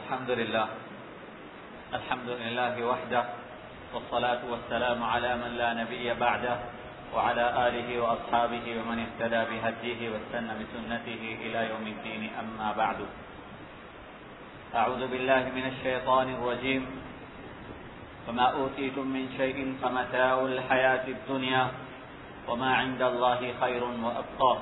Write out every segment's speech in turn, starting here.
الحمد لله الحمد لله وحده والصلاة والسلام على من لا نبي بعده وعلى آله وأصحابه ومن اهتدى بهديه واستنى بسنته إلى يوم الدين أما بعد أعوذ بالله من الشيطان الرجيم وما أوتيتم من شيء فمتاع الحياة الدنيا وما عند الله خير وأبقى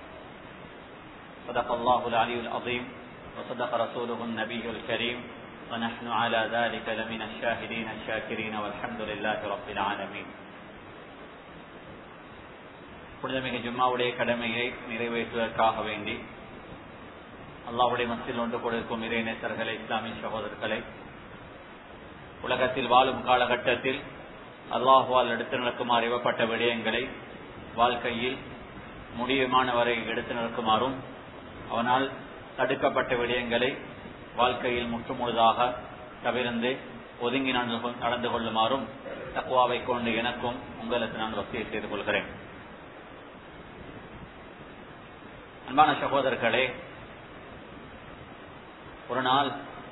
صدق الله العلي العظيم وصدق رسوله النبي الكريم ونحن على ذلك لمن الشاهدين الشاكرين والحمد لله رب العالمين புனிதமிகு ஜும்மாவுடைய கடமையை நிறைவேற்றுவதற்காக வேண்டி அல்லாவுடைய மத்தியில் ஒன்று கொடுக்கும் இறை நேசர்களே இஸ்லாமிய சகோதரர்களை உலகத்தில் வாழும் காலகட்டத்தில் அல்லாஹுவால் எடுத்து நடக்குமாறு ஏவப்பட்ட விடயங்களை வாழ்க்கையில் முடியுமான வரை எடுத்து நடக்குமாறும் அவனால் தடுக்கப்பட்ட விடயங்களை வாழ்க்கையில் முற்றுமுழுதாக தவிர்ந்து ஒதுங்கி நடந்து கொள்ளுமாறும் தக்குவாவை கொண்டு எனக்கும் உங்களுக்கு நான் வசதியை செய்து கொள்கிறேன் அன்பான சகோதரர்களே ஒரு நாள்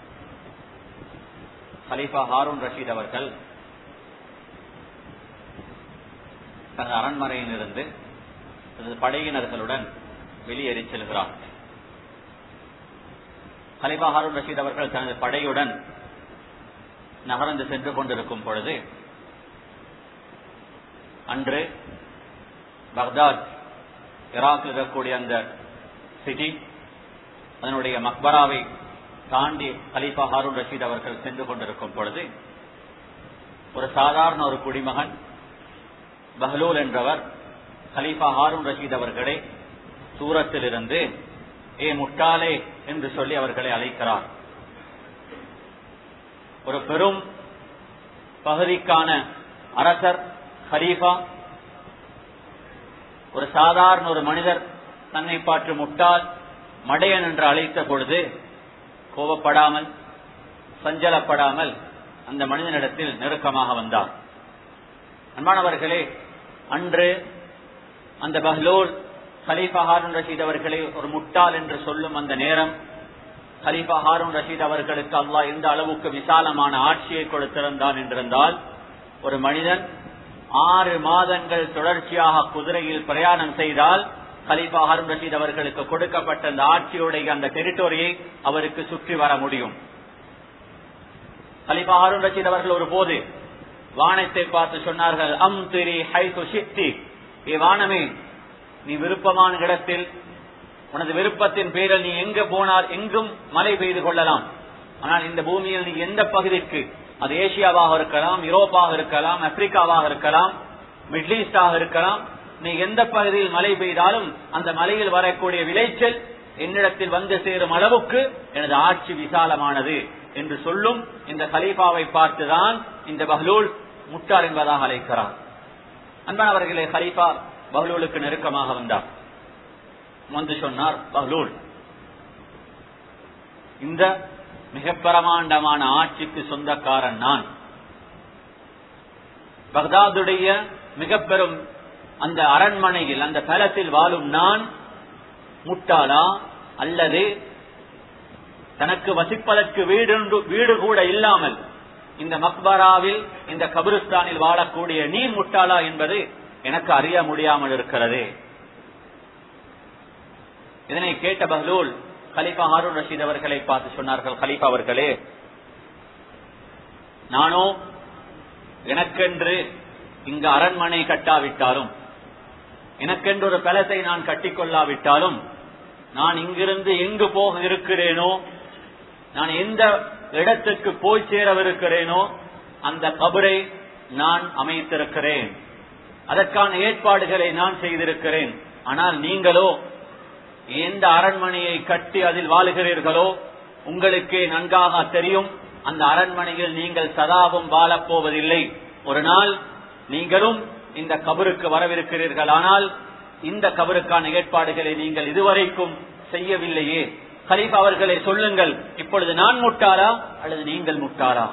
ஹலீஃபா ஹாரூன் ரஷீத் அவர்கள் தனது அரண்மனையிலிருந்து தனது படையினர்களுடன் வெளியேறி செல்கிறார் ஹலிஃபா ஹாரூன் ரஷீத் அவர்கள் தனது படையுடன் நகர்ந்து சென்று கொண்டிருக்கும் பொழுது அன்று பக்தாத் ஈராக்கில் இருக்கக்கூடிய அந்த சிட்டி அதனுடைய மக்பராவை தாண்டி ஹலீஃபா ஹாரூன் ரஷீத் அவர்கள் சென்று கொண்டிருக்கும் பொழுது ஒரு சாதாரண ஒரு குடிமகன் பஹலூல் என்றவர் ஹலீஃபா ஹாரூன் ரஷீத் அவர்களை தூரத்திலிருந்து ஏ முட்டாளே என்று சொல்லி அவர்களை அழைக்கிறார் ஒரு பெரும் பகுதிக்கான அரசர் ஹலீஃபா ஒரு சாதாரண ஒரு மனிதர் தன்னை பாற்று முட்டாள் மடையன் என்று அழைத்த பொழுது கோபப்படாமல் சஞ்சலப்படாமல் அந்த மனிதனிடத்தில் நெருக்கமாக வந்தார் அன்பானவர்களே அன்று அந்த பஹ்லூல் ஹலீஃபா ஹாரூன் ரஷீத் அவர்களை ஒரு முட்டாள் என்று சொல்லும் அந்த நேரம் ஹலீஃபா ஹாரூன் ரஷீத் அவர்களுக்கு அல்லாஹ் எந்த அளவுக்கு விசாலமான ஆட்சியை கொடுத்திருந்தான் என்றிருந்தால் ஒரு மனிதன் ஆறு மாதங்கள் தொடர்ச்சியாக குதிரையில் பிரயாணம் செய்தால் ஹலீஃபா ஹாரூன் ரஷீத் அவர்களுக்கு கொடுக்கப்பட்ட அந்த ஆட்சியுடைய அந்த டெரிட்டோரியை அவருக்கு சுற்றி வர முடியும் ஹலீஃபா ஹாரூன் ரஷீத் அவர்கள் ஒரு போது வானத்தை பார்த்து சொன்னார்கள் அம் திரி ஹைசு சித்தி ஏ வானமே நீ விருப்பமான இடத்தில் உனது விருப்பத்தின் பேரில் நீ எங்க போனால் எங்கும் மழை பெய்து கொள்ளலாம் ஆனால் இந்த பூமியில் நீ எந்த பகுதிக்கு அது ஏசியாவாக இருக்கலாம் யூரோப்பாக இருக்கலாம் ஆப்பிரிக்காவாக இருக்கலாம் மிடில் ஈஸ்டாக இருக்கலாம் நீ எந்த பகுதியில் மழை பெய்தாலும் அந்த மலையில் வரக்கூடிய விளைச்சல் என்னிடத்தில் வந்து சேரும் அளவுக்கு எனது ஆட்சி விசாலமானது என்று சொல்லும் இந்த கலீஃபாவை பார்த்துதான் இந்த பஹ்லூல் முட்டார் என்பதாக அழைக்கிறார் அன்பானவர்களே ஹலீஃபா பஹ்லூலுக்கு நெருக்கமாக வந்தார் வந்து சொன்னார் பஹ்லூல் இந்த மிக பிரமாண்டமான ஆட்சிக்கு சொந்தக்காரன் நான் பக்தாதுடைய மிக பெரும் அந்த அரண்மனையில் அந்த தலத்தில் வாழும் நான் முட்டாளா அல்லது தனக்கு வசிப்பதற்கு வீடு வீடு கூட இல்லாமல் இந்த மக்பராவில் இந்த கபிரிஸ்தானில் வாழக்கூடிய நீ முட்டாளா என்பது எனக்கு அறிய முடியாமல் இருக்கிறது இதனை கேட்ட பஹ்லூல் கலீஃபா ஹாரூன் ரஷீத் அவர்களை பார்த்து சொன்னார்கள் கலீஃபா அவர்களே நானோ எனக்கென்று இங்கு அரண்மனை கட்டாவிட்டாலும் எனக்கென்று ஒரு பலத்தை நான் கட்டிக்கொள்ளாவிட்டாலும் நான் இங்கிருந்து எங்கு போக இருக்கிறேனோ நான் எந்த இடத்துக்கு போய் சேரவிருக்கிறேனோ அந்த கபரை நான் அமைத்திருக்கிறேன் அதற்கான ஏற்பாடுகளை நான் செய்திருக்கிறேன் ஆனால் நீங்களோ எந்த அரண்மனையை கட்டி அதில் வாழுகிறீர்களோ உங்களுக்கே நன்காக தெரியும் அந்த அரண்மனையில் நீங்கள் சதாவும் வாழப்போவதில்லை ஒரு நாள் நீங்களும் இந்த கபருக்கு வரவிருக்கிறீர்கள் ஆனால் இந்த கபருக்கான ஏற்பாடுகளை நீங்கள் இதுவரைக்கும் செய்யவில்லையே கலீஃபா அவர்களை சொல்லுங்கள் இப்பொழுது நான் முட்டாரா அல்லது நீங்கள் முட்டாரா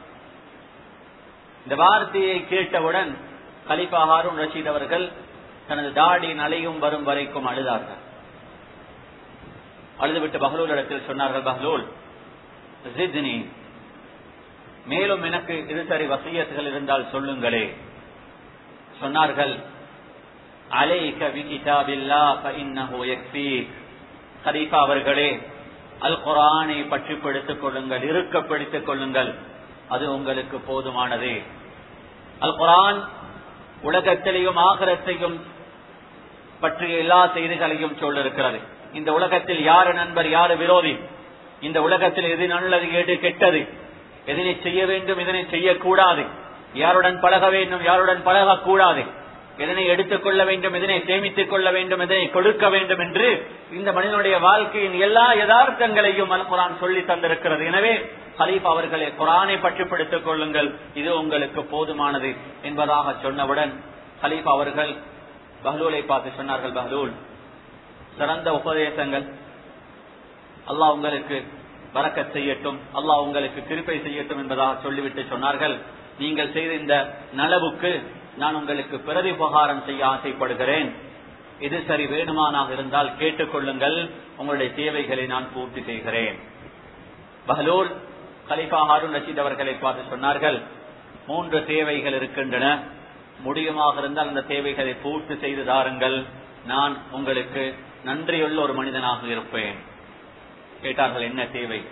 இந்த வார்த்தையை கேட்டவுடன் கலிஃபா ஹாரூன் ரஷீத் அவர்கள் தனது தாடி நலையும் வரும் வரைக்கும் அழுதார்கள் அழுதுவிட்டு பஹலூல் இடத்தில் சொன்னார்கள் பஹலூல் ஜித்னி மேலும் எனக்கு இது சரி வசியத்துகள் இருந்தால் சொல்லுங்களே சொன்னார்கள் அலைக விகிதாபில்லா ஃபஇன்னஹு யக்ஃபீக் கலீஃபா அவர்களே அல் குரானை பற்றி பிடித்துக் கொள்ளுங்கள் இறுக்கப்படுத்திக் கொள்ளுங்கள் அது உங்களுக்கு போதுமானது அல் குரான் உலகத்திலேயும் ஆகரத்தையும் பற்றிய எல்லா செய்திகளையும் சொல்லிருக்கிறது இந்த உலகத்தில் யாரு நண்பர் யாரு விரோதி இந்த உலகத்தில் எது நல்லது எது கெட்டது எதனை செய்ய வேண்டும் இதனை செய்யக்கூடாது யாருடன் பழக வேண்டும் யாருடன் பழகக்கூடாது எதனை எடுத்துக் கொள்ள வேண்டும் எதனை சேமித்துக் கொள்ள வேண்டும் எதனை கொடுக்க வேண்டும் என்று இந்த மனிதனுடைய வாழ்க்கையின் எல்லா யதார்த்தங்களையும் அல் குரான் சொல்லி தந்திருக்கிறது எனவே ஹலீஃப் அவர்களை குரானை பற்றி பிடித்துக் கொள்ளுங்கள் இது உங்களுக்கு போதுமானது என்பதாக சொன்னவுடன் ஹலீஃப் அவர்கள் பஹ்லூலை பார்த்து சொன்னார்கள் பஹ்லூல் சிறந்த உபதேசங்கள் அல்லாஹ் உங்களுக்கு வரக்க செய்யட்டும் அல்லாஹ் உங்களுக்கு கிருப்பை செய்யட்டும் என்பதாக சொல்லிவிட்டு சொன்னார்கள் நீங்கள் செய்த இந்த நலவுக்கு நான் உங்களுக்கு பிரதி உபகாரம் செய்ய ஆசைப்படுகிறேன் இது சரி வேணுமானாக இருந்தால் கேட்டுக்கொள்ளுங்கள் உங்களுடைய தேவைகளை நான் பூர்த்தி செய்கிறேன் பஹலூல் கலிஃபா ஹாரூன் ரஷீத் அவர்களை பார்த்து சொன்னார்கள் மூன்று தேவைகள் இருக்கின்றன முடியுமாக இருந்தால் அந்த தேவைகளை பூர்த்தி செய்து தாருங்கள் நான் உங்களுக்கு நன்றியுள்ள ஒரு மனிதனாக இருப்பேன் கேட்டார்கள் என்ன தேவை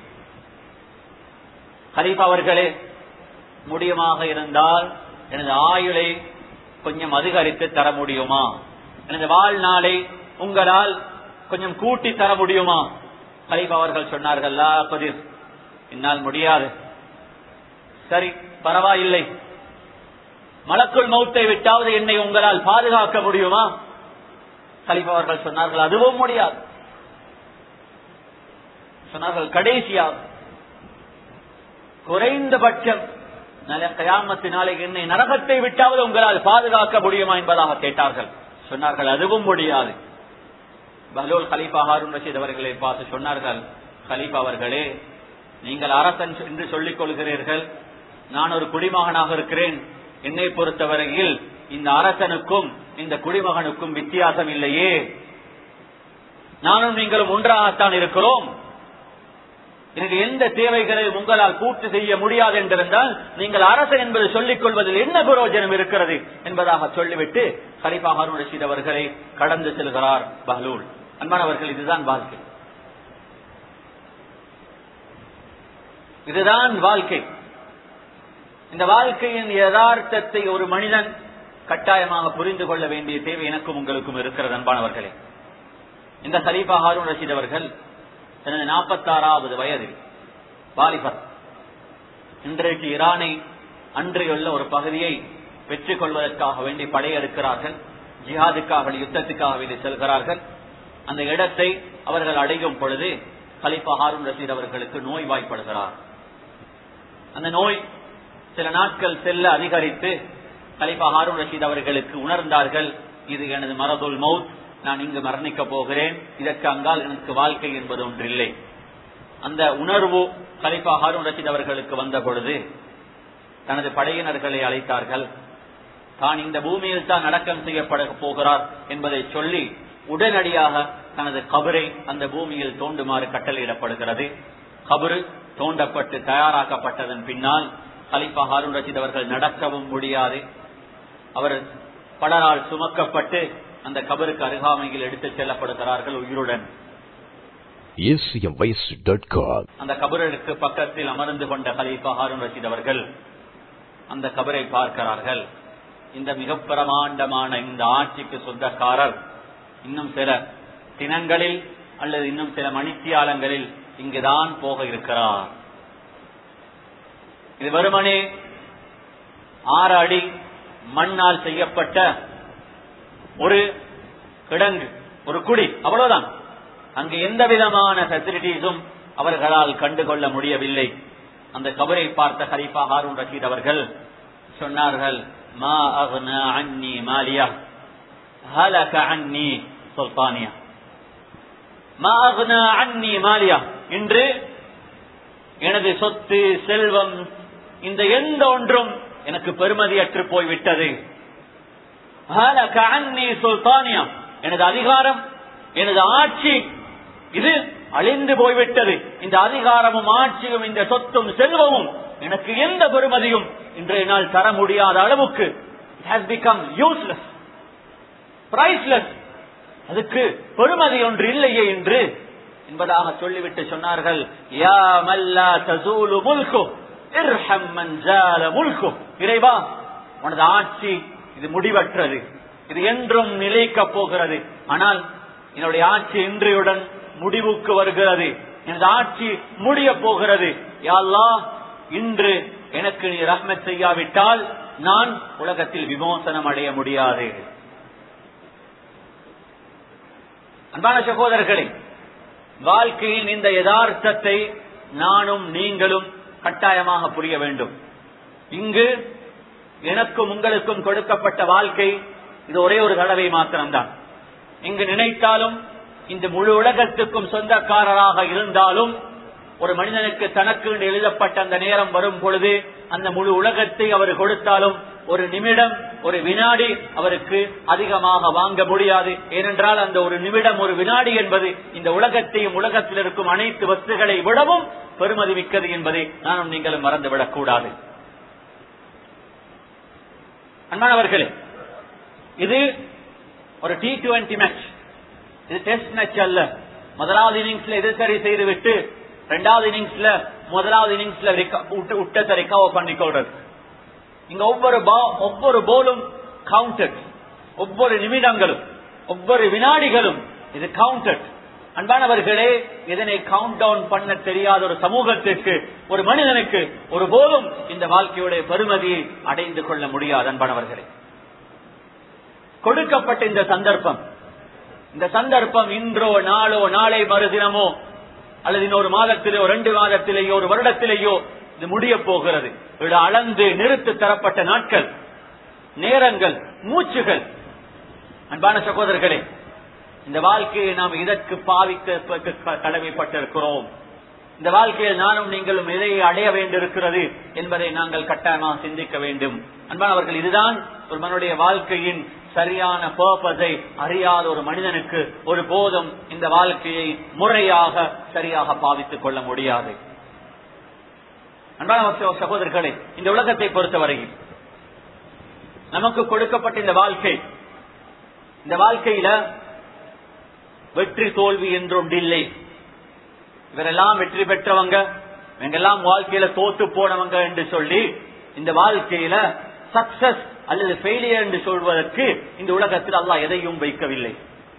கலீஃபா அவர்களே முடியுமாக இருந்தால் எனது ஆயுளை கொஞ்சம் அதிகரித்து தர முடியுமா எனது வாழ்நாளை உங்களால் கொஞ்சம் கூட்டி தர முடியுமா கலீஃபா அவர்கள் சொன்னார்கள் லா பதிர் என்னால் முடியாது சரி பரவாயில்லை மலக்குள் மௌத்தை விட்டாவது என்னை உங்களால் பாதுகாக்க முடியுமா கலிஃபா அவர்கள் சொன்னார்கள் அதுவும் முடியாது சொன்னார்கள் கடைசியாக குறைந்தபட்சம் கயாமத்தினாலே என்னை நரகத்தை விட்டாவது உங்களால் பாதுகாக்க முடியுமா என்பதாக கேட்டார்கள் சொன்னார்கள் அதுவும் முடியாது பலோல் கலீஃபா ஹாரூன் ரஷீத் அவர்களை பார்த்து சொன்னார்கள் கலீஃபா அவர்களே நீங்கள் அரசன் என்று சொல்லிக் கொள்கிறீர்கள் நான் ஒரு குடிமகனாக இருக்கிறேன் என்னை பொறுத்தவரையில் இந்த அரசனுக்கும் இந்த குடிமகனுக்கும் வித்தியாசம் இல்லையே நானும் நீங்களும் ஒன்றாகத்தான் இருக்கிறோம் எனக்கு எந்த தேவைகளையும் உங்களால் பூர்த்தி செய்ய முடியாது என்றிருந்தால் நீங்கள் அரசன் என்பது சொல்லிக் கொள்வதில் என்ன பிரயோஜனம் இருக்கிறது என்பதாக சொல்லிவிட்டு ஹரிஃபா ஹாரூன் ரஷீத் அவர்களை கடந்து செல்கிறார் பஹலூல் அன்பானவர்கள் இதுதான் வாழ்க்கை இதுதான் வாழ்க்கை இந்த வாழ்க்கையின் யதார்த்தத்தை ஒரு மனிதன் கட்டாயமாக புரிந்து கொள்ள வேண்டிய தேவை எனக்கும் உங்களுக்கும் இருக்கிறது அன்பானவர்களே இந்த ஹலீஃபா ஹாரூன் ரஷீத் அவர்கள் தனது நாற்பத்தாறாவது வயதில் வாலிபர் இன்றைக்கு ஈரானை அன்றையுள்ள ஒரு பகுதியை வெற்றி கொள்வதற்காக வேண்டி படையெடுக்கிறார்கள் ஜிஹாதுக்காக யுத்தத்துக்காக வேண்டி செல்கிறார்கள் அந்த இடத்தை அவர்கள் அடையும் பொழுது கலிஃபா ஹாரூன் ரஷீத் அவர்களுக்கு நோய் வாய்ப்படுகிறார் அந்த நோய் சில நாட்கள் செல்ல அதிகரித்து கலிஃபா ஹாரூன் ரஷீத் அவர்களுக்கு உணர்ந்தார்கள் இது எனது மரதுல் மவுத் நான் இங்கு மரணிக்க போகிறேன் இதற்கு அங்கால் எனக்கு வாழ்க்கை என்பது ஒன்றில்லை அந்த உணர்வு கலிஃபா ஹாரூன் ரஷீத் அவர்களுக்கு வந்த பொழுது தனது படையினர்களை அழைத்தார்கள் தான் இந்த பூமியில் தான் அடக்கம் செய்யப்பட போகிறார் என்பதை சொல்லி உடனடியாக தனது கபரை அந்த பூமியில் தோண்டுமாறு கட்டளையிடப்படுகிறது கபரு தோண்டப்பட்டு தயாராக்கப்பட்டதன் பின்னால் கலிஃபா ஹாரூன் ரஷீத் அவர்கள் நடக்கவும் முடியாது அவர் பலரால் சுமக்கப்பட்டு அந்த கபருக்கு அருகாமையில் எடுத்துச் செல்லப்படுகிறார்கள் உயிருடன் acmvoice.com அந்த கபருக்கு பக்கத்தில் அமர்ந்து கொண்ட கலீஃபா ஹாரூன் ரஷீத் அவர்கள் அந்த கபரை பார்க்கிறார்கள் இந்த மிக பிரமாண்டமான இந்த ஆட்சிக்கு சொந்தக்காரர் இன்னும் சில தினங்களில் அல்லது இன்னும் சில மணித்தியாலங்களில் இங்குதான் போக இருக்கிறார் இது வெறுமனே ஆறு அடி மண்ணால் செய்யப்பட்ட ஒரு கிடங்கு ஒரு குடி அவ்வளவுதான் அங்கு எந்த விதமான பெசிலிட்டிஸும் அவர்களால் கண்டுகொள்ள முடியவில்லை அந்த கபரை பார்த்த ஹரிஃபா ஹாரூன் ரஷீத் அவர்கள் சொன்னார்கள் மா அக்னா அன்னி மாலியா ஹலக அன்னி சுல்தானியா மா அக்னா அன்னி மாலியா இன்று எனது சொத்து செல்வம் இந்த எந்த ஒன்றும் எனக்கு பெருமதியற்று போய்விட்டது ஹலக அன்னி சுல்தானியா எனது அதிகாரம் எனது ஆட்சி இது அழிந்து போய்விட்டது இந்த அதிகாரமும் ஆட்சியும் இந்த சொத்தும் செல்வமும் எனக்கு எந்த பெருமதியும் இன்றைய நாள் தர முடியாத அளவுக்கு ஹாஸ் பிகம் யூஸ்லெஸ் பிரைஸ்லெஸ் அதுக்கு பெருமதி ஒன்று இல்லையே என்று என்பதாக சொல்லிவிட்டு சொன்னார்கள் யா மல்லா தசூலு முல்கு இர்ஹம் மன் ஜால முல்கு இறைவா உனது ஆட்சி இது முடிவற்றது இது என்றும் நிலைக்க போகிறது ஆனால் என்னுடைய ஆட்சி இன்றையுடன் முடிவுக்கு வருகிறது எனது ஆட்சி முடிய போகிறது யாழ்லா இன்று எனக்கு நீ ரஹ்மத் செய்யாவிட்டால் நான் உலகத்தில் விமோசனம் அடைய முடியாது அன்பான சகோதரர்களே வாழ்க்கையின் இந்த யதார்த்தத்தை நானும் நீங்களும் கட்டாயமாக புரிய வேண்டும் இங்கு எனக்கும் உங்களுக்கும் கொடுக்கப்பட்ட வாழ்க்கை இது ஒரே ஒரு தடவை மாத்திரம்தான் இங்கு நினைத்தாலும் இந்த முழு உலகத்துக்கும் சொந்தக்காரராக இருந்தாலும் ஒரு மனிதனுக்கு தனக்கு எழுதப்பட்ட அந்த நேரம் வரும் பொழுது அந்த முழு உலகத்தை அவர் கொடுத்தாலும் ஒரு நிமிடம் ஒரு வினாடி அவருக்கு அதிகமாக வாங்க முடியாது ஏனென்றால் அந்த ஒரு நிமிடம் ஒரு வினாடி என்பது இந்த உலகத்தையும் உலகத்தில் இருக்கும் அனைத்து வஸ்துகளை விடவும் பெருமதி மிக்கது என்பதை நானும் நீங்களும் மறந்துவிடக் கூடாது அன்பானவர்களே இது ஒரு டி டுவெண்டி மேட்ச் இது டெஸ்ட் மேட்ச் அல்ல முதலாவது இன்னிங்ஸ்ல எது சரி செய்துவிட்டு ரெண்டாவது இன்னிங்ஸ்ல முதலாவது இன்னிங்ஸ்ல உட்டத்தை ரிகவர் பண்ணிக்கொள்றது இங்க ஒவ்வொரு ஒவ்வொரு போலும் கவுண்டட் ஒவ்வொரு நிமிடங்களும் ஒவ்வொரு வினாடிகளும் இது கவுண்டட் அன்பானவர்களே இதனை கவுண்ட் டவுன் பண்ண தெரியாத ஒரு சமூகத்திற்கு ஒரு மனிதனுக்கு ஒரு போலும் இந்த வாழ்க்கையுடைய பெருமதியை அடைந்து கொள்ள முடியாது அன்பானவர்களே கொடுக்கப்பட்ட இந்த சந்தர்ப்பம் இந்த சந்தர்ப்பம் இன்றோ நாளோ நாளை மறுதினமோ அல்லது இன்னொரு மாதத்திலேயோ ரெண்டு மாதத்திலேயோ ஒரு வருடத்திலேயோ இது முடிய போகிறது இது அளந்து நிறுத்து தரப்பட்ட நாட்கள் நேரங்கள் மூச்சுகள் அன்பான சகோதரர்களே இந்த வாழ்க்கையை நாம் இதற்கு பாவிக்க கடமைப்பட்டிருக்கிறோம் இந்த வாழ்க்கையில் நானும் நீங்களும் எதை அடைய வேண்டியிருக்கிறது என்பதை நாங்கள் கட்டாயமாக சிந்திக்க வேண்டும் அன்பானவர்கள் இதுதான் ஒரு மனுடைய வாழ்க்கையின் சரியான பர்பஸை அறியாத ஒரு மனிதனுக்கு ஒரு போதும் இந்த வாழ்க்கையை முறையாக சரியாக பாவித்துக் கொள்ள முடியாது அன்பான சகோதரர்களே இந்த உலகத்தை பொறுத்தவரையில் நமக்கு கொடுக்கப்பட்ட இந்த வாழ்க்கை இந்த வாழ்க்கையில வெற்றி தோல்வி என்றொன்று இல்லை இவரெல்லாம் வெற்றி பெற்றவங்க இவங்கெல்லாம் வாழ்க்கையில தோத்து போனவங்க என்று சொல்லி இந்த வாழ்க்கையில சக்சஸ் அல்லது ஃபெயிலியர் என்று சொல்வதற்கு இந்த உலகத்தில் அல்லாஹ் எதையும் வைக்கவில்லை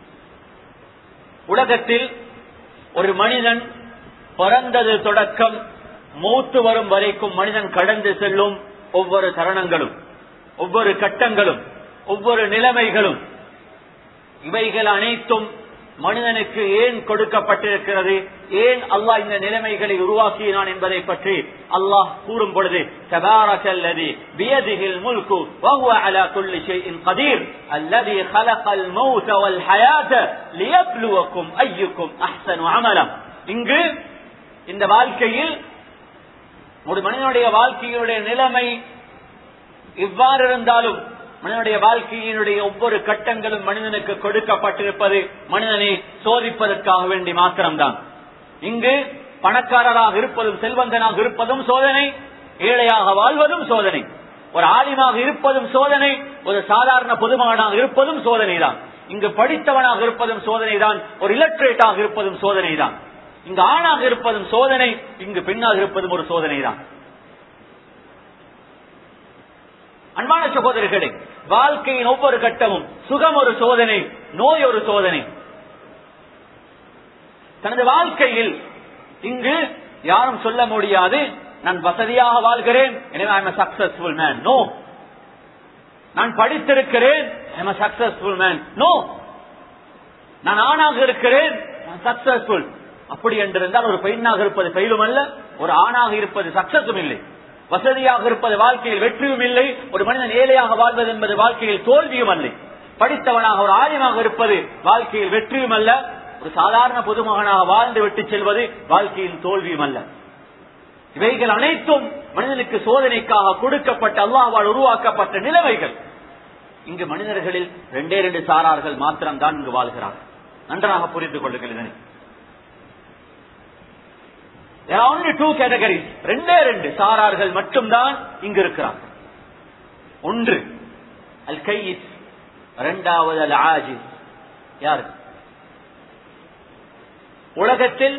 உலகத்தில் ஒரு மனிதன் பிறந்தது தொடக்கம் மூத்து வரும் வரைக்கும் மனிதன் கடந்து செல்லும் ஒவ்வொரு தருணங்களும் ஒவ்வொரு கட்டங்களும் ஒவ்வொரு நிலைமைகளும் இவைகள் அனைத்தும் மனிதனுக்கு ஏன் கொடுக்கப்பட்டிருக்கிறது ஏன் அல்லாஹ் இந்த நிலைமைகளை உருவாக்கினான் என்பதை பற்றி அல்லாஹ் கூறும் பொழுது தபாரக்கல்லதி பியதிஹில் முல்கு வஹுவ அலா குல்லி ஷைஇன் கதீர் அல்லதி خلقல் மௌத வல் ஹயாத லியப்லுவக்கும் அய்யுக்கும் அஹ்சனு அமலா இங்கு இந்த வாழ்க்கையில் ஒரு மனிதனுடைய வாழ்க்கையுடைய நிலைமை இவ்வாறு இருந்தாலும் மனிதனுடைய வாழ்க்கையினுடைய ஒவ்வொரு கட்டங்களும் மனிதனுக்கு கொடுக்கப்பட்டிருப்பது மனிதனை சோதிப்பதற்காக வேண்டி மாத்திரம்தான் இங்கு பணக்காரராக இருப்பதும் செல்வந்தனாக இருப்பதும் சோதனை ஏழையாக வாழ்வதும் சோதனை ஒரு ஆலிமாக இருப்பதும் சோதனை ஒரு சாதாரண பொதுமகனாக இருப்பதும் சோதனை தான் இங்கு படித்தவனாக இருப்பதும் சோதனை தான் ஒரு இலக்ட்ரேட்டாக இருப்பதும் சோதனை தான் இங்கு ஆணாக இருப்பதும் சோதனை இங்கு பெண்ணாக இருப்பதும் ஒரு சோதனை தான் அன்பான சகோதரர்களே வாழ்க்கையின் ஒவ்வொரு கட்டமும் சுகம் ஒரு சோதனை நோய் ஒரு சோதனை தனது வாழ்க்கையில் இங்கு யாரும் சொல்ல முடியாது நான் வசதியாக வாழ்கிறேன் எனவே ஐ சக்சஸ்ஃபுல் மேன் நோ நான் படித்திருக்கிறேன் ஐ சக்சஸ்ஃபுல் மேன் நோ நான் ஆணாக இருக்கிறேன் சக்சஸ்ஃபுல் அப்படி என்றிருந்தால் ஒரு பெண்ணாக இருப்பது பெயிலும் அல்ல ஒரு ஆணாக இருப்பது சக்சஸும் இல்லை வசதியாக இருப்பது வாழ்க்கையில் வெற்றியும் இல்லை ஒரு மனிதன் ஏழையாக வாழ்வது என்பது வாழ்க்கையில் தோல்வியும் அல்ல படித்தவனாக ஒரு ஆரியமாக இருப்பது வாழ்க்கையில் வெற்றியும் அல்ல ஒரு சாதாரண பொதுமகனாக வாழ்ந்து விட்டு செல்வது வாழ்க்கையில் தோல்வியும் அல்ல இவைகள் அனைத்தும் மனிதனுக்கு சோதனைக்காக கொடுக்கப்பட்ட அல்லாஹால் உருவாக்கப்பட்ட நிலைமைகள் இங்கு மனிதர்களில் ரெண்டே ரெண்டு சாரார்கள் மாத்திரம்தான் இங்கு வாழ்கிறார்கள் நன்றாக புரிந்து கொள்ளுங்கள் இதனை only two categories ரெண்டே ரெண்டு சாரார்கள் மட்டும்தான் இங்கு இருக்கிறார்கள் ஒன்று அல் கையிஸ் இரண்டாவது அல் ஆஜிஸ் யாரு உலகத்தில்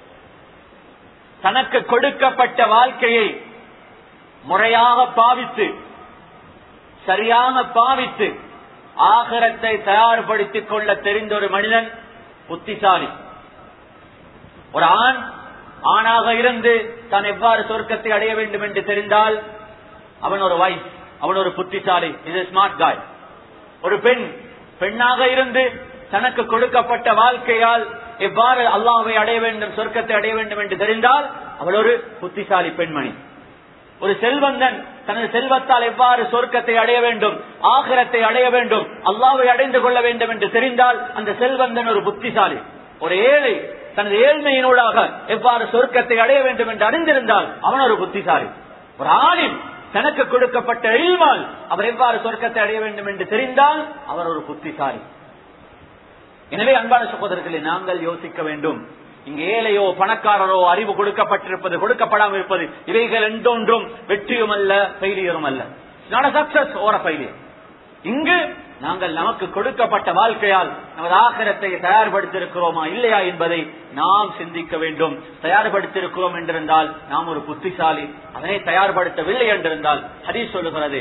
தனக்கு கொடுக்கப்பட்ட வாழ்க்கையை முறையாக பாவித்து சரியாக பாவித்து ஆகரத்தை தயார்படுத்திக் கொள்ள தெரிந்த ஒரு மனிதன் புத்திசாலி ஒரு ஆண் ஆணாக இருந்து தான் எவ்வாறு சொர்க்கத்தை அடைய வேண்டும் என்று தெரிந்தால் அவன் ஒரு வைஸ் அவன் ஒரு புத்திசாலி இது ஸ்மார்ட் காய் ஒரு பெண் பெண்ணாக இருந்து தனக்கு கொடுக்கப்பட்ட வாழ்க்கையால் எவ்வாறு அல்லாவை அடைய வேண்டும் சொர்க்கத்தை அடைய வேண்டும் என்று தெரிந்தால் அவள் ஒரு புத்திசாலி பெண்மணி ஒரு செல்வந்தன் தனது செல்வத்தால் எவ்வாறு சொர்க்கத்தை அடைய வேண்டும் ஆகிரத்தை அடைய வேண்டும் அல்லாவை அடைந்து கொள்ள வேண்டும் என்று தெரிந்தால் அந்த செல்வந்தன் ஒரு புத்திசாலி ஒரு ஏழை தனது ஏழ்மையினூடாக எவ்வாறு சொர்க்கத்தை அடைய வேண்டும் என்று அறிந்திருந்தால் அவன் ஒரு புத்திசாலி ஒரு ஆணின் தனக்கு கொடுக்கப்பட்ட இல்மால் அவர் எவ்வாறு சொர்க்கத்தை அடைய வேண்டும் என்று தெரிந்தால் அவர் ஒரு புத்திசாலி எனவே அன்பான சகோதரர்களை நாங்கள் யோசிக்க வேண்டும் இங்கு ஏழையோ பணக்காரரோ அறிவு கொடுக்கப்பட்டிருப்பது கொடுக்கப்படாமல் இருப்பது இவைகள் எந்தொன்றும் வெற்றியும் அல்ல ஃபெயிலியரும் அல்ல நாட் சக்சஸ் ஓர ஃபெயிலியர் இங்கு நாங்கள் நமக்கு கொடுக்கப்பட்ட வாழ்க்கையால் நமது ஆகரத்தை தயார்படுத்தியிருக்கிறோமா இல்லையா என்பதை நாம் சிந்திக்க வேண்டும் தயார்படுத்தியிருக்கிறோம் என்றிருந்தால் நாம் ஒரு புத்திசாலி அதனை தயார்படுத்தவில்லை என்றிருந்தால் ஹரி சொல்லுகிறது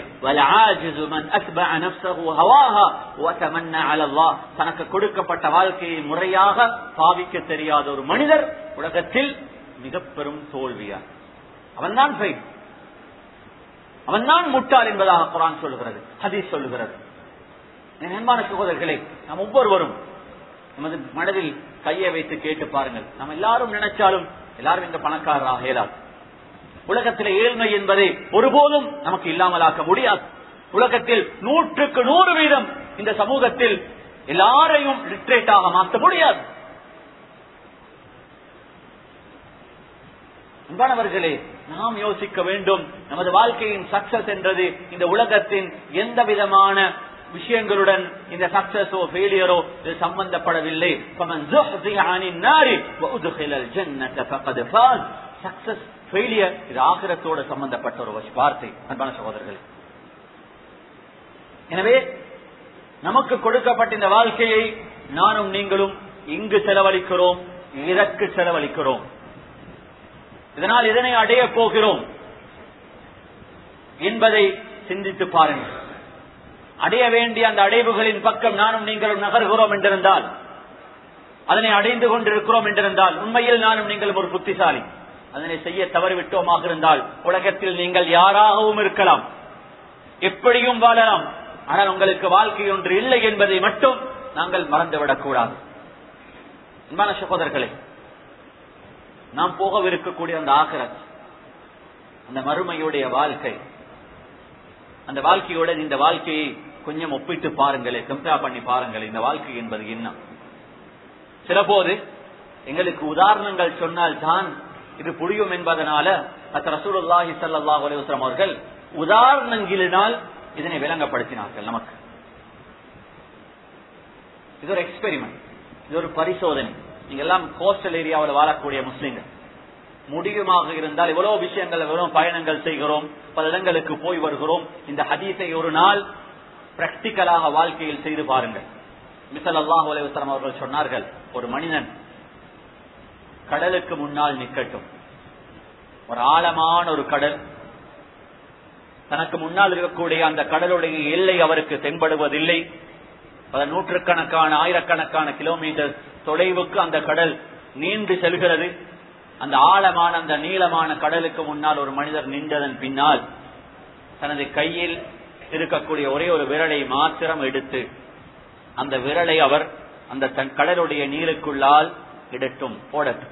தனக்கு கொடுக்கப்பட்ட வாழ்க்கையை முறையாக பாவிக்க தெரியாத ஒரு மனிதர் உலகத்தில் மிக பெரும் தோல்வியார் அவன்தான் ஃபெயில் அவன்தான் முட்டாள் என்பதாக குரான் சொல்லுகிறது ஹதீஸ் சொல்லுகிறது என் அன்பான சகோதரர்களே நாம் ஒவ்வொருவரும் நமது மனதில் கையை வைத்து கேட்டு பாருங்கள் நாம் எல்லாரும் நினைச்சாலும் எல்லாரும் இந்த பணக்காரராக இயலாது உலகத்தில் ஏழ்மை என்பதை ஒருபோதும் நமக்கு இல்லாமலாக்க முடியாது உலகத்தில் நூற்றுக்கு நூறு வீதம் இந்த சமூகத்தில் எல்லாரையும் லிட்ரேட்டாக மாற்ற முடியாது அன்பானவர்களே நாம் யோசிக்க வேண்டும் நமது வாழ்க்கையின் சக்சஸ் என்றது இந்த உலகத்தின் எந்த விதமான விஷயங்களுடன் இந்த சக்சஸோ ஃபெயிலியரோ இது சம்பந்தப்படவில்லை சக்சஸ் ஃபெயிலியர் இது ஆகிரத்தோடு சம்பந்தப்பட்ட ஒரு வார்த்தை அன்பான சகோதரர்கள் எனவே நமக்கு கொடுக்கப்பட்ட இந்த வாழ்க்கையை நானும் நீங்களும் இங்கு செலவழிக்கிறோம் இதற்கு செலவழிக்கிறோம் இதனால் இதனை அடைய போகிறோம் என்பதை சிந்தித்து பாருங்கள் அடைய வேண்டிய அந்த அடைவுகளின் பக்கம் நானும் நீங்களும் நகர்கிறோம் என்றிருந்தால் அதனை அடைந்து கொண்டிருக்கிறோம் என்றிருந்தால் உண்மையில் நானும் நீங்களும் ஒரு புத்திசாலி அதனை செய்ய தவறிவிட்டோமாக இருந்தால் உலகத்தில் நீங்கள் யாராகவும் இருக்கலாம் எப்படியும் வாழலாம் ஆனால் உங்களுக்கு வாழ்க்கை ஒன்று இல்லை என்பதை மட்டும் நாங்கள் மறந்துவிடக் கூடாது அன்பான சகோதரர்களே நாம் போகவிருக்கக்கூடிய அந்த ஆகரத் அந்த மறுமையுடைய வாழ்க்கை அந்த வாழ்க்கையுடன் இந்த வாழ்க்கையை கொஞ்சம் ஒப்பிட்டு பாருங்களே கம்பேர் பண்ணி பாருங்களே இந்த வாழ்க்கை என்பது என்ன சில போது எங்களுக்கு உதாரணங்கள் சொன்னால் தான் இது புரியும் என்பதனால அத்த ரசூலுல்லாஹி ஸல்லல்லாஹு அலைஹி வஸல்லம் அவர்கள் உதாரணங்களினால் இதனை விளங்கப்படுத்தினார்கள் நமக்கு இது ஒரு எக்ஸ்பெரிமெண்ட் இது ஒரு பரிசோதனை நீங்க எல்லாம் கோஸ்டல் ஏரியாவில் வாழக்கூடிய முஸ்லிம்கள் முடியுமாக இருந்தால் எவ்வளவு விஷயங்கள் எவ்வளவு பயணங்கள் செய்கிறோம் பல இடங்களுக்கு போய் வருகிறோம் இந்த ஹதீஸை ஒரு நாள் பிராக்டிக்கலாக வாழ்க்கையில் செய்து பாருங்கள் மிசல் அல்லாஹ் அலைவசலம் அவர்கள் சொன்னார்கள் ஒரு மனிதன் கடலுக்கு முன்னால் நிற்கட்டும் ஒரு ஆழமான ஒரு கடல் தனக்கு முன்னால் இருக்கக்கூடிய அந்த கடலுடைய எல்லை அவருக்கு தென்படுவதில்லை பல நூற்றுக்கணக்கான ஆயிரக்கணக்கான கிலோமீட்டர் தொலைவுக்கு அந்த கடல் நீண்டு செல்கிறது அந்த ஆழமான அந்த நீளமான கடலுக்கு முன்னால் ஒரு மனிதர் நின்றதன் பின்னால் தனது கையில் இருக்கக்கூடிய ஒரே ஒரு விரலை மாத்திரம் எடுத்து அந்த விரலை அவர் அந்த தன் கடலுடைய நீருக்குள்ளால் இடட்டும் போடட்டும்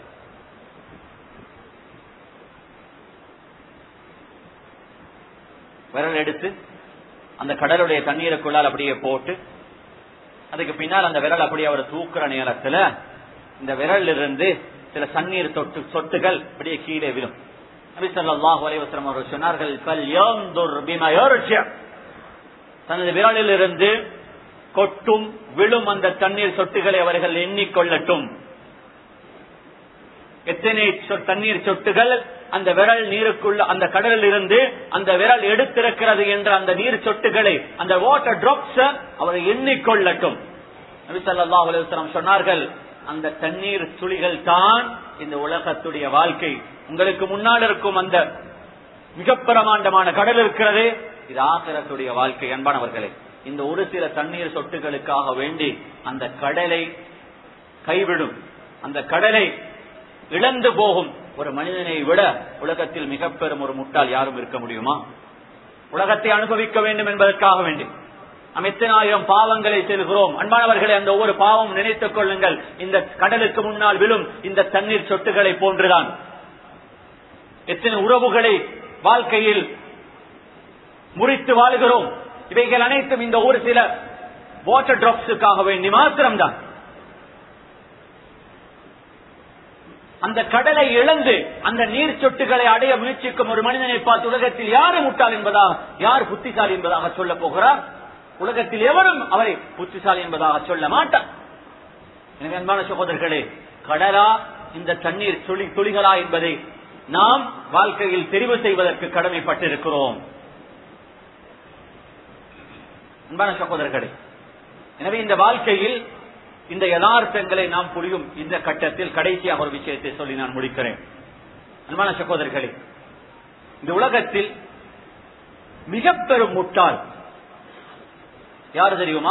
விரல் எடுத்து அந்த கடலுடைய தண்ணீருக்குள்ளால் அப்படியே போட்டு அதுக்கு பின்னால் அந்த விரல் அப்படியே அவர் தூக்குற நேரத்துல இந்த விரல் இருந்து சில சன்னீர் தொட்டு சொட்டுகள் அப்படியே கீழே விழும் நபி ஸல்லல்லாஹு அலைஹி வஸல்லம் அவர்கள் சொன்னார்கள் "ஃபல் யன்துர் பிமா யர்ஜி" தனது விரலில் இருந்து கொட்டும் விழும் அந்த தண்ணீர் சொட்டுகளை அவர்கள் எண்ணிக்கொள்ளட்டும் எத்தனை சொ- தண்ணீர் சொட்டுகள் அந்த விரல் நீருக்குள்ள அந்த கடலில் இருந்து அந்த விரல் எடுத்திருக்கிறது என்ற அந்த நீர் சொட்டுகளை அந்த வாட்டர் டிராப்ஸ் அவர் எண்ணிக்கொள்ளட்டும் நபி ஸல்லல்லாஹு அலைஹி வஸல்லம் சொன்னார்கள் அந்த தண்ணீர் துளிகள் தான் இந்த உலகத்துடைய வாழ்க்கை உங்களுக்கு முன்னால் இருக்கும் அந்த மிக பிரமாண்டமான கடல் இருக்கிறதே இது ஆசிரத்துடைய வாழ்க்கை அன்பானவர்களே இந்த ஒரு சில தண்ணீர் சொட்டுகளுக்காக வேண்டி அந்த கடலை கைவிடும் அந்த கடலை இழந்து போகும் ஒரு மனிதனை விட உலகத்தில் மிக பெரும் ஒரு முட்டாள் யாரும் இருக்க முடியுமா உலகத்தை அனுபவிக்க வேண்டும் என்பதற்காக வேண்டி நாம் எத்தனாயிரம் பாவங்களை செல்கிறோம் அன்பானவர்களை அந்த ஒவ்வொரு பாவம் நினைத்துக் கொள்ளுங்கள் இந்த கடலுக்கு முன்னால் விழும் இந்த தண்ணீர் சொட்டுகளை போன்றுதான் எத்தனை உறவுகளை வாழ்க்கையில் முறித்து வாழுகிறோம் இவைகள் அனைத்தும் இந்த ஒரு சில வாட்டர் டிராப்ஸுக்காக வேண்டி மாத்திரம்தான் அந்த கடலை இழந்து அந்த நீர் சொட்டுகளை அடைய முயற்சிக்கும் ஒரு மனிதனை பார்த்து உலகத்தில் யாரு முட்டாள் என்பதாக யார் புத்திசாலி என்பதாக சொல்ல போகிறார் உலகத்தில் எவரும் அவரை புத்திசாலி என்பதாக சொல்ல மாட்டார் எனவே அன்பான சகோதரர்களே கடலா இந்த தண்ணீர் துளி துளிகளா என்பதை நாம் வாழ்க்கையில் தெரிவு செய்வதற்கு கடமைப்பட்டிருக்கிறோம் அன்பான சகோதரர்களே எனவே இந்த வாழ்க்கையில் இந்த யதார்த்தங்களை நாம் புரியும் இந்த கட்டத்தில் கடைசியாக ஒரு விஷயத்தை சொல்லி நான் முடிக்கிறேன் அன்பான சகோதரர்களே இந்த உலகத்தில் மிக பெரும் முட்டாள் யாரு தெரியுமா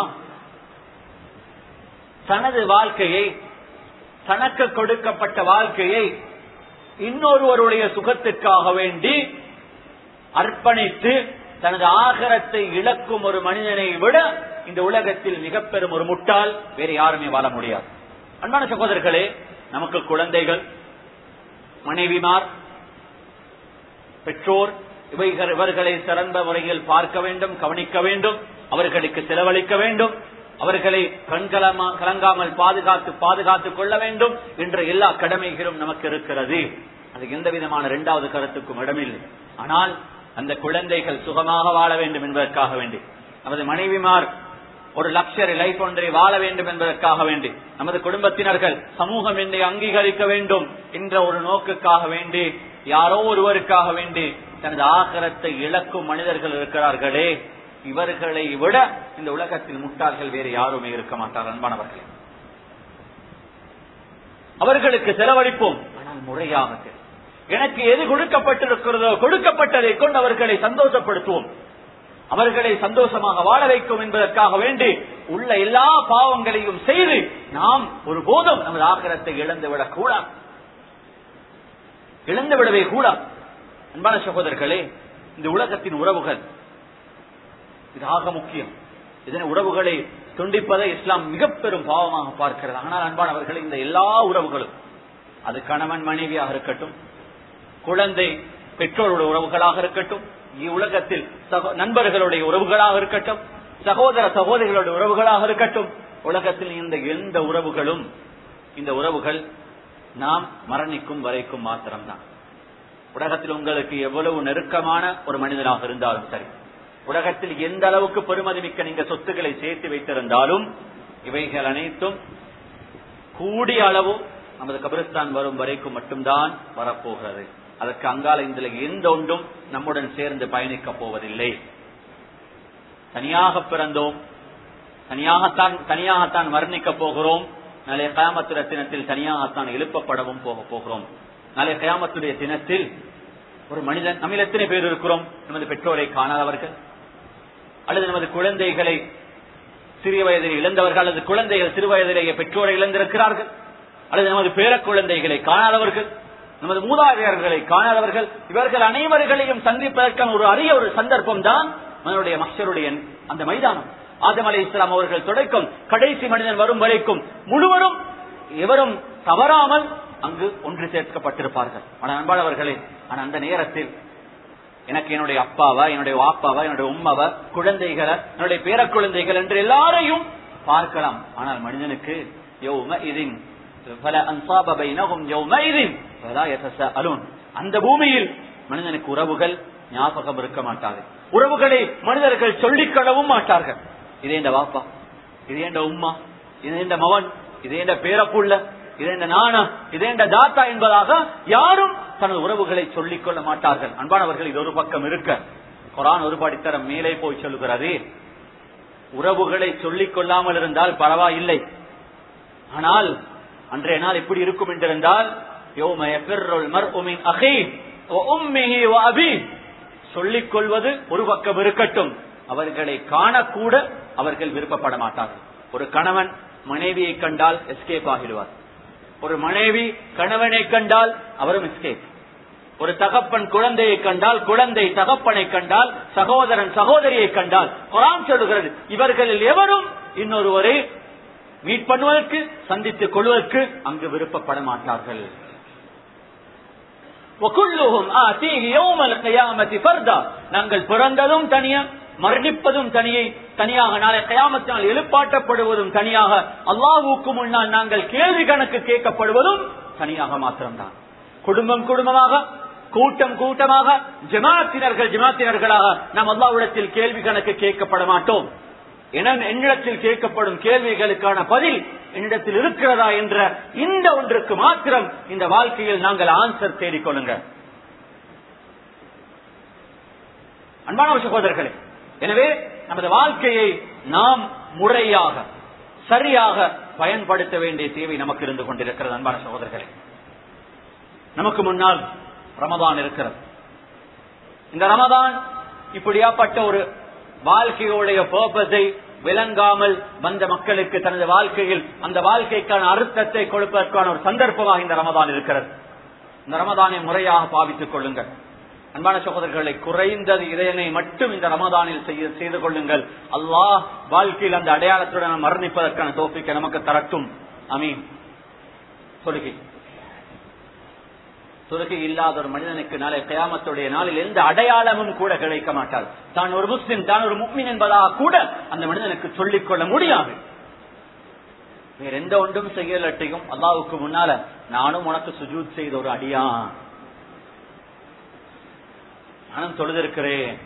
தனது வாழ்க்கையை தனக்கு கொடுக்கப்பட்ட வாழ்க்கையை இன்னொருவருடைய சுகத்திற்காக வேண்டி அர்ப்பணித்து தனது ஆகரத்தை இழக்கும் ஒரு மனிதனை விட இந்த உலகத்தில் மிக பெரும் ஒரு முட்டாள் வேறு யாருமே வாழ முடியாது அன்பான சகோதரர்களே நமக்கு குழந்தைகள் மனைவிமார் பெற்றோர் இவைகள் இவர்களை சிறந்த முறையில் பார்க்க வேண்டும் கவனிக்க வேண்டும் அவர்களுக்கு செலவழிக்க வேண்டும் அவர்களை கண்கலமா கலங்காமல் பாதுகாத்து பாதுகாத்துக் கொள்ள வேண்டும் என்ற எல்லா கடமைகளும் நமக்கு இருக்கிறது அது எந்த விதமான இரண்டாவது கருத்துக்கும் இடமில்லை ஆனால் அந்த குழந்தைகள் சுகமாக வாழ வேண்டும் என்பதற்காக வேண்டி நமது மனைவிமார் ஒரு லக்ஷரி லைஃப் ஒன்றை வாழ வேண்டும் என்பதற்காக வேண்டி நமது குடும்பத்தினர்கள் சமூகம் என்னை அங்கீகரிக்க வேண்டும் என்ற ஒரு நோக்குக்காக வேண்டி யாரோ ஒருவருக்காக வேண்டி தனது ஆகரத்தை இழக்கும் மனிதர்கள் இருக்கிறார்களே இவர்களை விட இந்த உலகத்தில் முட்டாள்கள் வேறு யாருமே இருக்க மாட்டார் அன்பானவர்களே அவர்களுக்கு செலவழிப்போம் ஆனால் முறையாக எனக்கு எது கொடுக்கப்பட்டிருக்கிறதோ கொடுக்கப்பட்டதை கொண்டு அவர்களை சந்தோஷப்படுத்துவோம் அவர்களை சந்தோஷமாக வாழ வைக்கும் என்பதற்காக வேண்டி உள்ள எல்லா பாவங்களையும் செய்து நாம் ஒரு போதும் நமது ஆக்கிரத்தை இழந்து விடக் கூடாது இழந்து விடவே கூடாது அன்பான சகோதரர்களே இந்த உலகத்தின் உறவுகள் இது ஆக முக்கியம் இதனை உறவுகளை துண்டிப்பதை இஸ்லாம் மிக பெரும் பாவமாக பார்க்கிறது ஆனால் அன்பானவர்கள் இந்த எல்லா உறவுகளும் அது கணவன் மனைவியாக இருக்கட்டும் குழந்தை பெற்றோருடைய உறவுகளாக இருக்கட்டும் இவ்வுலகத்தில் நண்பர்களுடைய உறவுகளாக இருக்கட்டும் சகோதர சகோதரிகளுடைய உறவுகளாக இருக்கட்டும் உலகத்தில் இந்த எந்த உறவுகளும் இந்த உறவுகள் நாம் மரணிக்கும் வரைக்கும் மாத்திரம்தான் உலகத்தில் உங்களுக்கு எவ்வளவு நெருக்கமான ஒரு மனிதனாக இருந்தாலும் சரி உலகத்தில் எந்த அளவுக்கு பெருமதி மிக்க நீங்க சொத்துக்களை சேர்த்து வைத்திருந்தாலும் இவைகள் அனைத்தும் கூடிய அளவு நமது கபிரஸ்தான் வரும் வரைக்கும் மட்டும்தான் வரப்போகிறது அதற்கு அங்கால இந்த எந்த ஒன்றும் நம்முடன் சேர்ந்து பயணிக்க போவதில்லை தனியாக பிறந்தோம் தனியாகத்தான் தனியாகத்தான் வர்ணிக்க போகிறோம் நாளைய கயாமத்துடைய தினத்தில் தனியாகத்தான் எழுப்பப்படவும் போக போகிறோம் நாளைய கயாமத்துடைய தினத்தில் ஒரு மனிதன் நம்ம எத்தனை பேர் இருக்கிறோம் நமது பெற்றோரை காணாதவர்கள் அல்லது நமது குழந்தைகளை சிறிய வயதில் இழந்தவர்கள் அல்லது குழந்தைகள் சிறு வயதிலேயே பெற்றோரை இழந்திருக்கிறார்கள் அல்லது நமது பேர குழந்தைகளை காணாதவர்கள் நமது மூதாதையர்களை காணாதவர்கள் இவர்கள் அனைவர்களையும் சந்திப்பதற்கான ஒரு அரிய ஒரு சந்தர்ப்பம் தான் மனுடைய மஷருடைய அந்த மைதானம் ஆதம் அலி இஸ்லாம் அவர்கள் தொடக்கம் கடைசி மனிதன் வரும் வரைக்கும் முழுவதும் எவரும் தவறாமல் அங்கு ஒன்று சேர்க்கப்பட்டிருப்பார்கள் ஆனால் அன்பாளவர்களே ஆனால் அந்த நேரத்தில் எனக்கு என்னுடைய அப்பாவா என்னுடைய வாப்பாவா என்னுடைய உம்மாவா குழந்தைகளை என்னுடைய பேர குழந்தைகள் என்று எல்லாரையும் பார்க்கலாம் ஆனால் மனிதனுக்கு அந்த பூமியில் மனிதனுக்கு உறவுகள் ஞாபகம் இருக்க மாட்டாது உறவுகளை மனிதர்கள் சொல்லிக்கொள்ளவும் மாட்டார்கள் இதே இந்த வாப்பா இதே இந்த உம்மா இதே இந்த மவன் இதே இந்த பேரப்புள்ள இதேண்ட நாணம் இதேண்ட தாத்தா என்பதாக யாரும் தனது உறவுகளை சொல்லிக் கொள்ள மாட்டார்கள் அன்பானவர்கள் இது ஒரு பக்கம் இருக்க குரான் ஒரு படித்தரம் மேலே போய் சொல்லுகிறது உறவுகளை சொல்லிக் கொள்ளாமல் இருந்தால் பரவாயில்லை ஆனால் அன்றைய நாள் எப்படி இருக்கும் என்றிருந்தால் சொல்லிக் கொள்வது ஒரு பக்கம் இருக்கட்டும் அவர்களை காணக்கூட அவர்கள் விருப்பப்பட மாட்டார்கள் ஒரு கணவன் மனைவியை கண்டால் எஸ்கேப் ஆகிடுவார் ஒரு மனைவி கணவனை கண்டால் அவரும் எஸ்கேப் ஒரு தகப்பன் குழந்தையை கண்டால் குழந்தை தகப்பனை கண்டால் சகோதரன் சகோதரியை கண்டால் குரான் சொல்லுகிறது இவர்களில் எவரும் இன்னொருவரை மீட் பண்ணுவதற்கு சந்தித்துக் கொள்வதற்கு அங்கு விருப்பப்பட மாட்டார்கள் நாங்கள் பிறந்ததும் தனியா மரணிப்பதும் தனியை தனியாக நாளை கயாமத்தினால் எழுப்பாட்டப்படுவதும் தனியாக அல்லாவுக்கு முன்னால் நாங்கள் கேள்வி கணக்கு கேட்கப்படுவதும் தனியாக மாத்திரம்தான் குடும்பம் குடும்பமாக கூட்டம் கூட்டமாக ஜமாத்தினர்கள் ஜமாத்தினர்களாக நாம் அல்லாவிடத்தில் கேள்வி கணக்கு கேட்கப்பட மாட்டோம் என்னிடத்தில் கேட்கப்படும் கேள்விகளுக்கான பதில் என்னிடத்தில் இருக்கிறதா என்ற இந்த ஒன்றுக்கு மாத்திரம் இந்த வாழ்க்கையில் நாங்கள் ஆன்சர் தேடிக்கொள்ளுங்க அன்பான சகோதரர்களே எனவே நமது வாழ்க்கையை நாம் முறையாக சரியாக பயன்படுத்த வேண்டிய தேவை நமக்கு இருந்து கொண்டிருக்கிறது அன்பான சகோதரர்களே நமக்கு முன்னால் ரமதான் இருக்கிறது இந்த ரமதான் இப்படியாப்பட்ட ஒரு வாழ்க்கையுடைய பர்பஸை விளங்காமல் வந்த மக்களுக்கு தனது வாழ்க்கையில் அந்த வாழ்க்கைக்கான அர்த்தத்தை கொடுப்பதற்கான ஒரு சந்தர்ப்பமாக இந்த ரமதான் இருக்கிறது இந்த ரமதானை முறையாக பாவித்துக் கொள்ளுங்கள் அன்பான சகோதரர்களை குறைந்தது இதனை மட்டும் இந்த ரமதானில் செய்து கொள்ளுங்கள் அல்லாஹ் வாழ்க்கையில் அந்த அடையாளத்துடன் மரணிப்பதற்கான தோப்பிக்க நமக்கு தரட்டும் அமீன் சொல்லுகை தொழுகை இல்லாத ஒரு மனிதனுக்கு நாளை கயாமத்துடைய நாளில் எந்த அடையாளமும் கூட கிடைக்க மாட்டார் தான் ஒரு முஸ்லிம் தான் ஒரு முக்மின் என்பதாக கூட அந்த மனிதனுக்கு சொல்லிக் கொள்ள முடியாது வேற எந்த ஒன்றும் செய்யலட்டையும் அல்லாவுக்கு முன்னால நானும் உனக்கு சுஜூத் செய்த ஒரு அடியா நானும் தொழுதிருக்கிறேன்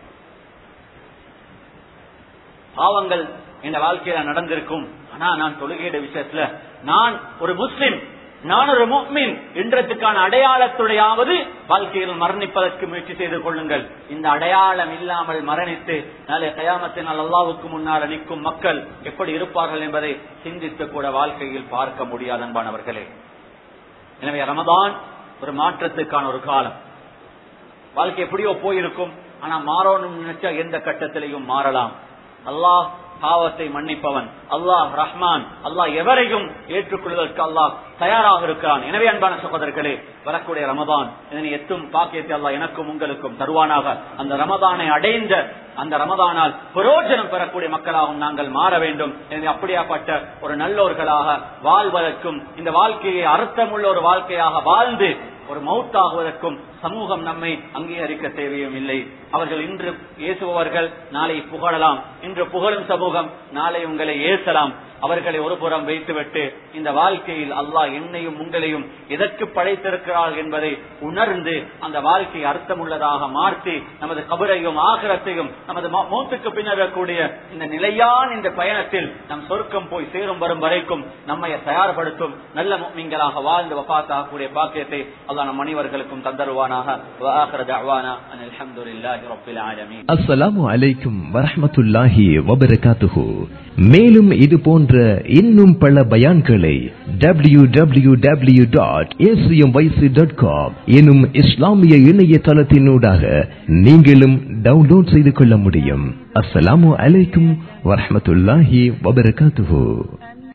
பாவங்கள் இந்த வாழ்க்கையில நடந்திருக்கும் ஆனா நான் தொழுகையிட விஷயத்துல நான் ஒரு முஸ்லிம் நான் ஒரு முக்மின் என்றதுக்கான அடையாளத்துடையாவது வாழ்க்கையில் மரணிப்பதற்கு முயற்சி செய்து கொள்ளுங்கள் இந்த அடையாளம் இல்லாமல் மரணித்து நாளை கயாமத்தினால் அல்லாவுக்கு முன்னால் நிற்கும் மக்கள் எப்படி இருப்பார்கள் என்பதை சிந்தித்து கூட வாழ்க்கையில் பார்க்க முடியாது அன்பானவர்களே எனவே ரமதான் ஒரு மாற்றத்துக்கான ஒரு காலம் வாழ்க்கை எப்படியோ போயிருக்கும் ஆனா மாறணும் நினைச்சா எந்த கட்டத்திலையும் மாறலாம் அல்லாஹ் பாவத்தை மன்னிப்பவன் அல்லாஹ் ரஹ்மான் அல்லாஹ் எவரையும் ஏற்றுக்கொள்வதற்கு அல்லாஹ் தயாராக இருக்கிறான் எனவே அன்பான சகோதரர்களே வரக்கூடிய ரமதான் இதனை எத்தும் பாக்கியத்தை அல்லாஹ் எனக்கும் உங்களுக்கும் தருவானாக அந்த ரமதானை அடைந்த அந்த ரமதானால் பிரயோஜனம் பெறக்கூடிய மக்களாகவும் நாங்கள் மாற வேண்டும் எனவே அப்படியாப்பட்ட ஒரு நல்லோர்களாக வாழ்வதற்கும் இந்த வாழ்க்கையை அர்த்தமுள்ள ஒரு வாழ்க்கையாக வாழ்ந்து ஒரு மவுத்தாகுவதற்கும் சமூகம் நம்மை அங்கீகரிக்க தேவையும் இல்லை அவர்கள் இன்று ஏசுபவர்கள் நாளை புகழலாம் இன்று புகழும் சமூகம் நாளை உங்களை ஏசலாம் அவர்களை ஒரு புறம் வைத்துவிட்டு இந்த வாழ்க்கையில் அல்லாஹ் என்னையும் உங்களையும் எதற்கு படைத்திருக்கிறார்கள் என்பதை உணர்ந்து அந்த வாழ்க்கையை அர்த்தமுள்ளதாக மாற்றி நமது கபரையும் ஆகரத்தையும் நமது மூத்துக்கு பின்னரக்கூடிய இந்த நிலையான இந்த பயணத்தில் நம் சொர்க்கம் போய் சேரும் வரும் வரைக்கும் நம்மை தயார்படுத்தும் நல்ல மீன்களாக வாழ்ந்து வபாத்தாகக்கூடிய பாக்கியத்தை அல்லாஹ் நம் அனைவர்களுக்கும் தந்தருவானாக அஸ்ஸலாமு அலைக்கும் வரஹமத்துல்லாஹி வபரகாத்துஹு மேலும் இது போன்ற இன்னும் பல பயான்களை W W W dot ACM YC dot com எனும் இஸ்லாமிய இணையதளத்தினூடாக நீங்களும் டவுன்லோட் செய்து கொள்ள முடியும் அஸ்ஸலாமு அலைக்கும் வரஹமத்துல்லாஹி வபரகாத்துஹு